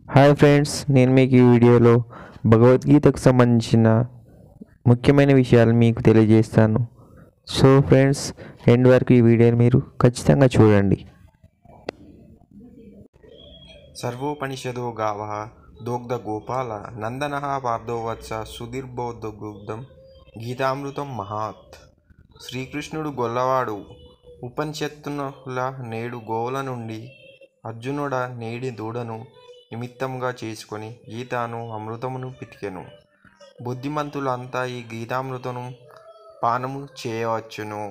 hi friends నేను మీకు ఈ వీడియోలో భగవద్గీతకు సంబంధించిన ముఖ్యమైన విషయాలు మీకు తెలియజేస్తాను సో ఫ్రెండ్స్ ఎండ్ వరకు ఈ వీడియోని మీరు ఖచ్చితంగా చూడండి సర్వోపనిషదో గావ దోగ్ధ గోపాల నందన పార్థోవత్స సుధీర్బోద్ధగుగ్ధం గీతామృతం మహాత్ శ్రీకృష్ణుడు గొల్లవాడు ఉపనిషత్తుల నేడు గోవుల నుండి అర్జునుడ నేడి దూడను నిమిత్తంగా చేసుకొని గీతాను అమృతమును పితికెను బుద్ధిమంతులు అంతా ఈ గీతామృతను పానము చేయవచ్చును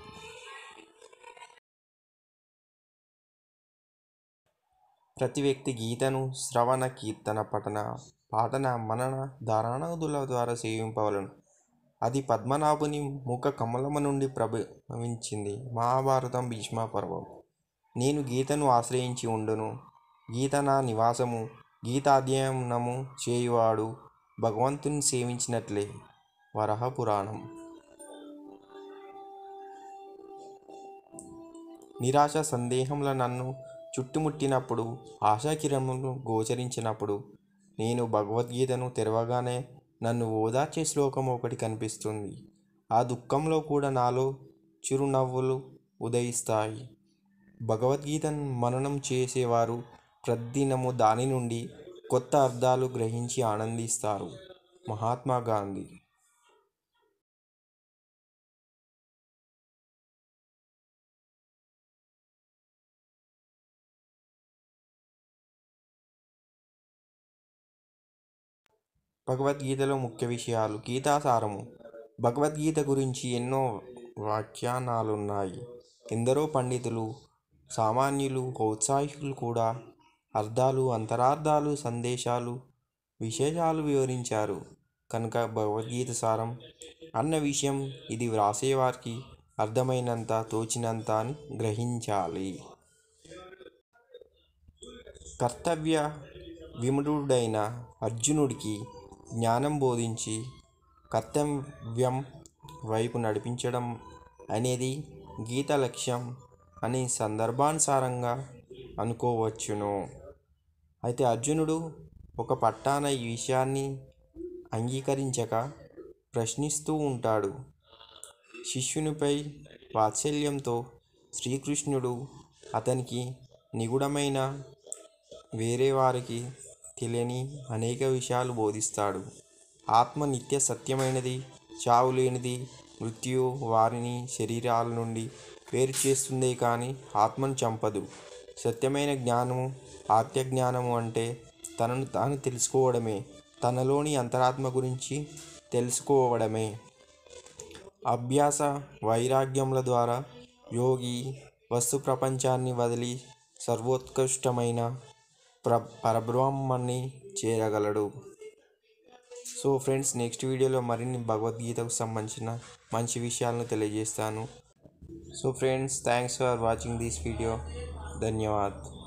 ప్రతి వ్యక్తి గీతను శ్రవణ కీర్తన పఠన పాఠన మనన ధారణాదుల ద్వారా సేవింపవలను అది పద్మనాభుని ముఖ కమలము నుండి ప్రభవించింది మహాభారతం భీష్మ పర్వం నేను గీతను ఆశ్రయించి ఉండును గీత నా నివాసము గీతాధ్యయనము చేయువాడు భగవంతుని సేవించినట్లే వరహ పురాణం నిరాశ సందేహంలో నన్ను చుట్టుముట్టినప్పుడు ఆశాకిరణములు గోచరించినప్పుడు నేను భగవద్గీతను తెరవగానే నన్ను ఓదార్చే శ్లోకం ఒకటి కనిపిస్తుంది ఆ దుఃఖంలో కూడా నాలో చిరునవ్వులు ఉదయిస్తాయి భగవద్గీతను మననం చేసేవారు ప్రతిదినము దాని నుండి కొత్త అర్థాలు గ్రహించి ఆనందిస్తారు మహాత్మా గాంధీ భగవద్గీతలో ముఖ్య విషయాలు గీతాసారము భగవద్గీత గురించి ఎన్నో వ్యాఖ్యానాలున్నాయి ఎందరో పండితులు సామాన్యులు ఔత్సాహికులు కూడా అర్థాలు అంతరార్థాలు సందేశాలు విశేషాలు వివరించారు కనుక భగవద్గీత సారం అన్న విషయం ఇది వ్రాసేవారికి అర్థమైనంత తోచినంత అని గ్రహించాలి కర్తవ్య విముడుడైన అర్జునుడికి జ్ఞానం బోధించి కర్తవ్యం వైపు నడిపించడం అనేది గీత లక్ష్యం అని సందర్భానుసారంగా అనుకోవచ్చును అయితే అర్జునుడు ఒక పట్టాన ఈ విషయాన్ని అంగీకరించక ప్రశ్నిస్తూ ఉంటాడు శిష్యునిపై వాత్సల్యంతో శ్రీకృష్ణుడు అతనికి నిగూఢమైన వేరే వారికి తెలియని అనేక విషయాలు బోధిస్తాడు ఆత్మ నిత్య సత్యమైనది చావు లేనిది మృత్యు వారిని శరీరాల నుండి వేరు చేస్తుందే కానీ ఆత్మను చంపదు సత్యమైన జ్ఞానము ఆత్య జ్ఞానము అంటే తనను తాను తెలుసుకోవడమే తనలోని అంతరాత్మ గురించి తెలుసుకోవడమే అభ్యాస వైరాగ్యముల ద్వారా యోగి వస్తు ప్రపంచాన్ని వదిలి సర్వోత్కృష్టమైన ప్ర పరబ్రహ్మాన్ని చేరగలడు సో ఫ్రెండ్స్ నెక్స్ట్ వీడియోలో మరిన్ని భగవద్గీతకు సంబంధించిన మంచి విషయాలను తెలియజేస్తాను so friends thanks for watching this video ధన్యవాద్